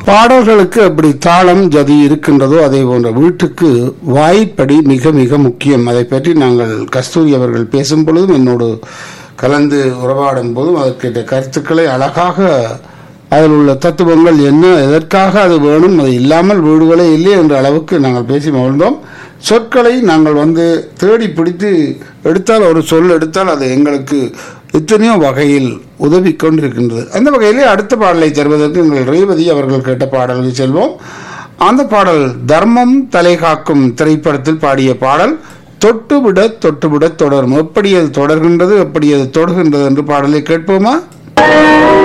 பாடல்களுக்கு எப்படி தாளம் ஜதி இருக்கின்றதோ அதே போன்ற வீட்டுக்கு வாய்ப்படி மிக மிக முக்கியம் அதை பற்றி நாங்கள் கஸ்தூரி அவர்கள் பேசும் பொழுதும் என்னோடு கலந்து உறவாடும் போதும் அதற்கேற்ற கருத்துக்களை அழகாக அதில் உள்ள தத்துவங்கள் என்ன எதற்காக அது வேணும் அது இல்லாமல் வீடுகளே இல்லை என்ற அளவுக்கு நாங்கள் பேசி மகிழ்ந்தோம் சொற்களை நாங்கள் வந்து தேடி பிடித்து எடுத்தால் ஒரு சொல் எடுத்தால் அது எங்களுக்கு எத்தனையோ வகையில் உதவி கொண்டிருக்கின்றது அந்த வகையிலே அடுத்த பாடலை தருவதற்கு எங்கள் ரேவதி அவர்கள் கேட்ட பாடலுக்கு செல்வோம் அந்த பாடல் தர்மம் தலை காக்கும் திரைப்படத்தில் பாடிய பாடல் தொட்டுவிட தொட்டுவிட தொடரும் எப்படி அது தொடர்கின்றது எப்படி அது தொடுகின்றது என்று பாடலை கேட்போமா